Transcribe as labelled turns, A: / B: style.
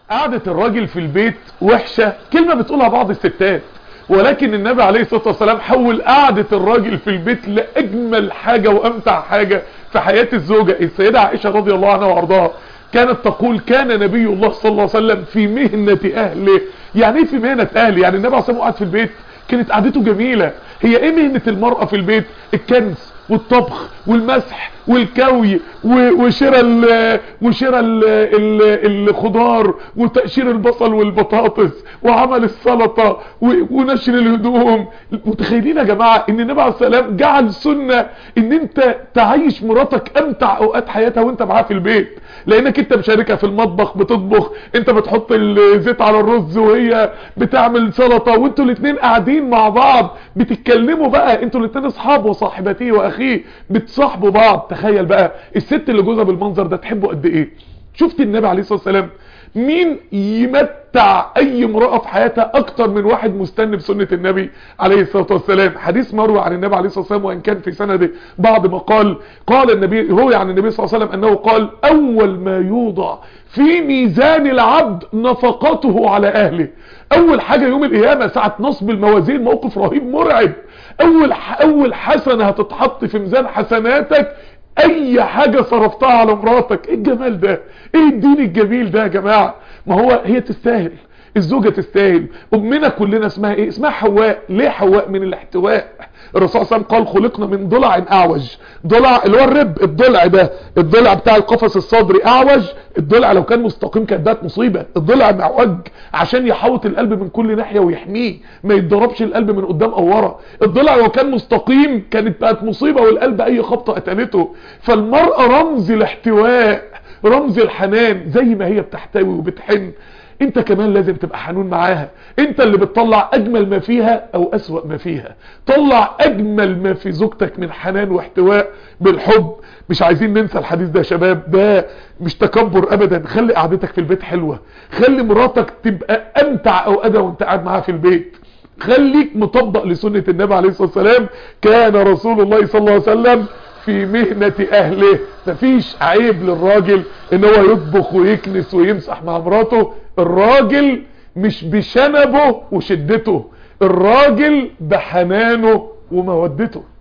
A: قعدة الراجل في البيت وحشة كلمة بتقولها بعض الستات ولكن النبي عليه الصلاة والسلام حول قعدة الراجل في البيت لأجمل حاجة وأمتع حاجة في حياة الزوجة السيدة عائشة رضي الله عنها وارضاها كانت تقول كان نبي الله صلى الله عليه وسلم في مهنة أهله يعني ايه في مهنة أهله يعني النبي عليه الصلاة والسلام قاعد في البيت كانت قعدته جميلة هي ايه مهنة المرأة في البيت الكنس والطبخ والمسح والكوي وشراء وشراء الخضار وتقشير البصل والبطاطس وعمل السلطة ونشر الهدوم متخيلين يا جماعة ان النبي عليه السلام جعل سنة ان انت تعيش مراتك امتع اوقات حياتها وانت معاها في البيت لانك انت مشاركة في المطبخ بتطبخ انت بتحط الزيت على الرز وهي بتعمل سلطة وانتوا الاتنين قاعدين مع بعض بتتكلموا بقى انتوا الاتنين اصحاب وصاحبتي واخيه بتصاحبوا بعض تخيل بقى الست اللي جوزها بالمنظر ده تحبه قد ايه شفت النبي عليه الصلاة والسلام مين يمتع اي امرأة في حياتها اكتر من واحد مستني بسنة النبي عليه الصلاة والسلام حديث مروي عن النبي عليه الصلاة والسلام وان كان في سنده بعض ما قال قال النبي روي عن النبي صلى الله عليه وسلم انه قال اول ما يوضع في ميزان العبد نفقته على اهله اول حاجة يوم القيامة ساعة نصب الموازين موقف رهيب مرعب اول اول حسنة هتتحط في ميزان حسناتك اي حاجة صرفتها على مراتك ايه الجمال ده ايه الدين الجميل ده يا جماعة ما هو هي تستاهل الزوجة تستاهل امنا كلنا اسمها ايه اسمها حواء ليه حواء من الاحتواء الرسول صلى الله عليه وسلم قال خلقنا من ضلع اعوج ضلع اللي هو الرب الضلع ده الضلع بتاع القفص الصدري اعوج الضلع لو كان مستقيم كانت بقت مصيبه الضلع معوج عشان يحوط القلب من كل ناحيه ويحميه ما يتضربش القلب من قدام او ورا الضلع لو كان مستقيم كانت بقت مصيبه والقلب اي خبطه قتلته فالمراه رمز الاحتواء رمز الحنان زي ما هي بتحتوي وبتحن انت كمان لازم تبقى حنون معاها انت اللي بتطلع اجمل ما فيها او اسوأ ما فيها طلع اجمل ما في زوجتك من حنان واحتواء بالحب مش عايزين ننسى الحديث ده يا شباب ده مش تكبر ابدا خلي قعدتك في البيت حلوة خلي مراتك تبقى امتع اوقاتها وانت قاعد معاها في البيت خليك مطبق لسنة النبي عليه الصلاة والسلام كان رسول الله صلى الله عليه وسلم في مهنة اهله مفيش عيب للراجل ان هو يطبخ ويكنس ويمسح مع مراته الراجل مش بشنبه وشدته الراجل بحنانه ومودته